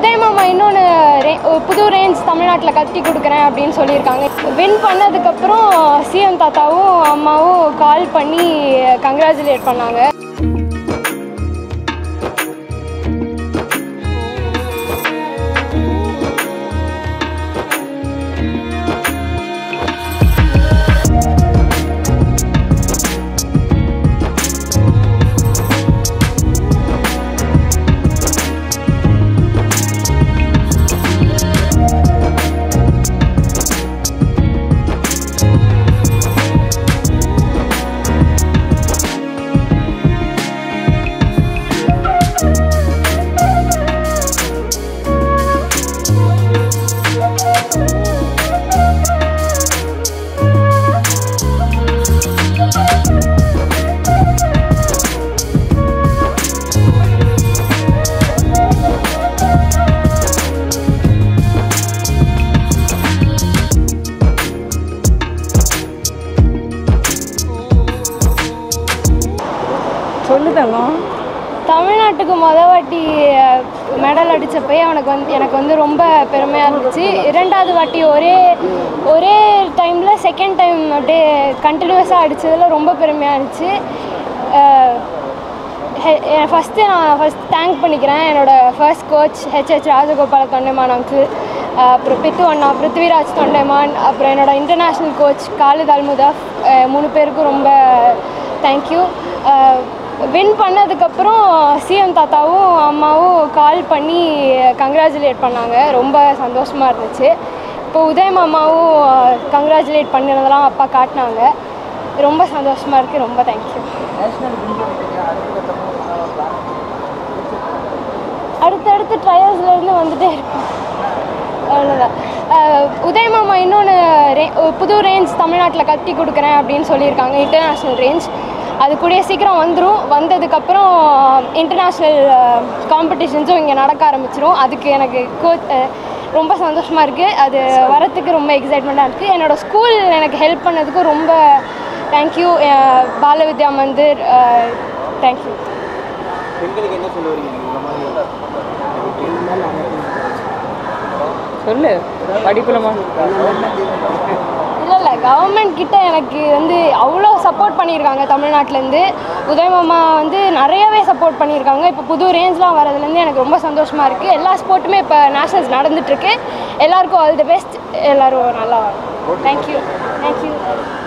உதய மாமா இன்னொன்று ரே புது ரேஞ்ச் தமிழ்நாட்டில் கட்டி கொடுக்குறேன் அப்படின்னு சொல்லியிருக்காங்க வின் பண்ணதுக்கப்புறம் சிஎம் தாத்தாவும் அம்மாவும் கால் பண்ணி கங்க்ராச்சுலேட் பண்ணாங்க சொல்லுதெல்லாம் தமிழ்நாட்டுக்கு முத வாட்டி மெடல் அடித்தப்பயே அவனுக்கு வந்து எனக்கு வந்து ரொம்ப பெருமையாக இருந்துச்சு இரண்டாவது வாட்டி ஒரே ஒரே டைமில் செகண்ட் டைம் அப்படியே கண்டினியூஸாக அடித்ததில் ரொம்ப பெருமையாக இருந்துச்சு ஃபஸ்ட்டு நான் ஃபஸ்ட் தேங்க் பண்ணிக்கிறேன் என்னோடய first coach HH Rajagopala Tondaiman uncle அப்புறம் பித்து அண்ணா பிருத்விராஜ் தொண்டைமான் அப்புறம் என்னோட இன்டர்நேஷ்னல் கோச் காலித் அல்முதாஃப் அஹ் மூணு பேருக்கும் ரொம்ப தேங்க்யூ வின் பண்ணதுக்கப்புறம் சிஎம் தாத்தாவும் அம்மாவும் கால் பண்ணி கங்க்ராச்சுலேட் பண்ணாங்க ரொம்ப சந்தோஷமாக இருந்துச்சு இப்போ உதயம் அம்மாவும் கங்க்ராச்சுலேட் பண்ணினதெல்லாம் அப்பா காட்டினாங்க ரொம்ப சந்தோஷமாக இருக்குது ரொம்ப தேங்க்யூ அடுத்தடுத்து ட்ரையல்ஸ்லேருந்து வந்துட்டே இருக்கும் அவ்வளோதான் உதய மாமா இன்னொன்று ரே புது ரேஞ்ச் தமிழ்நாட்டில் கட்டி கொடுக்குறேன் அப்படின்னு சொல்லியிருக்காங்க இன்டர்நேஷ்னல் ரேஞ்ச் அது கூடிய சீக்கிரம் வந்துடும் வந்ததுக்கப்புறம் இன்டர்நேஷ்னல் காம்படிஷன்ஸும் இங்கே நடக்க ஆரம்பிச்சிரும் அதுக்கு எனக்கு கோச் ரொம்ப சந்தோஷமாக இருக்குது அது வரத்துக்கு ரொம்ப எக்ஸைட்மெண்ட்டாக இருக்குது என்னோடய ஸ்கூல் எனக்கு ஹெல்ப் பண்ணதுக்கும் ரொம்ப தேங்க்யூ பால வித்யா மந்திர் தேங்க்யூ பெண்களுக்கு என்ன சொல்ல வரீங்க இந்த மாதிரி சொல்லு படிப்புலமா இல்லை இல்லை கவர்மெண்ட் கிட்ட எனக்கு வந்து அவ்வளோ சப்போர்ட் பண்ணியிருக்காங்க தமிழ்நாட்டிலேருந்து உதயமாமா வந்து நிறையவே சப்போர்ட் பண்ணியிருக்காங்க இப்போ புது ரேஞ்ச்லாம் வரதுலேருந்து எனக்கு ரொம்ப சந்தோஷமாக இருக்குது எல்லா ஸ்போர்ட்டுமே இப்போ நேஷனல்ஸ் நடந்துட்டுருக்கு எல்லாருக்கும் ஆல் தி பெஸ்ட் எல்லோரும் நல்லா தேங்க்யூ தேங்க்யூ